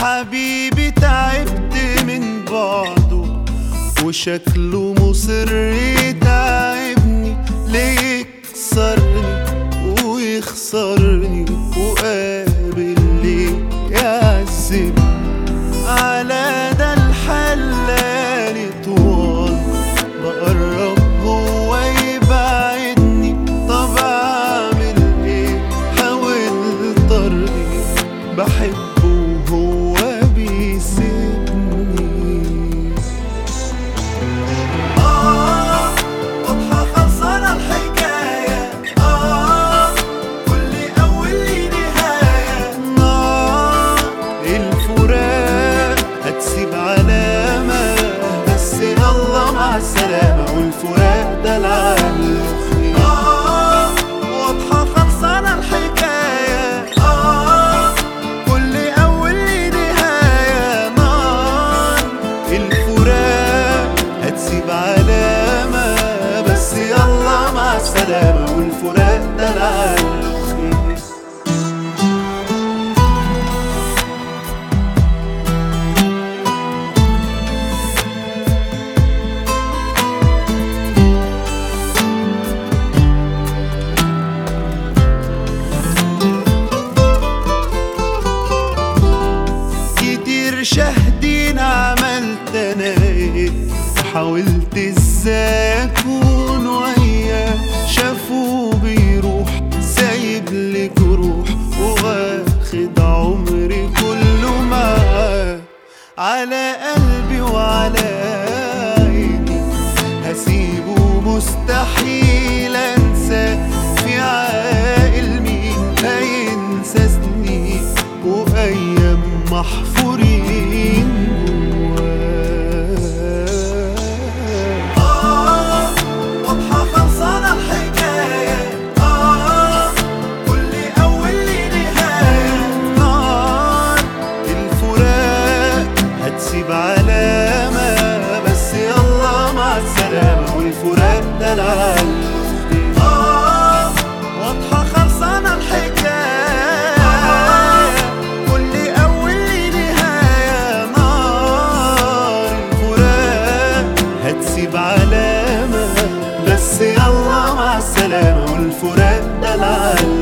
حبيبي تعبت من بعده وشكله مصر يتعبني ليه يكسرني ويخسرني وقابل ليه يعذبني على ده الحلال طوال بقرب هو يبعدني طب اعمل ايه حاولت ارضي بحبه وهو بيسيبني آه واضحة خلصانة الحكاية آه كل أول لي نهاية نار الفراق هتسيب علامة بس يلا مع السلامة والفراق ده العقل آه واضحة خلصانة الحكاية آه كل أول لي نهاية نار الفراق هتسيب علامة بس يلا مع السلامة والفراق ده العقل كتير شاهدين عملت انا ايه وحاولت ازاي اكون وياه شافوه بيروح سايب لي جروح واخد عمري كله معاه على قلبي وعلى عيني هسيبه مستحيل انساه في عاقل مين هينسى سنين وايام محفورين جواه آه واضحة خلصانة الحكاية آه كل أول لي نهاية نار الفراق هتسيب علامة بس يلا مع السلامة والفراق ده العقل آه واضحة خلصانة الحكاية كل أول لي نهاية نار الفراق هتسيب علامة بس يلا مع السلامة والفراق ده العقل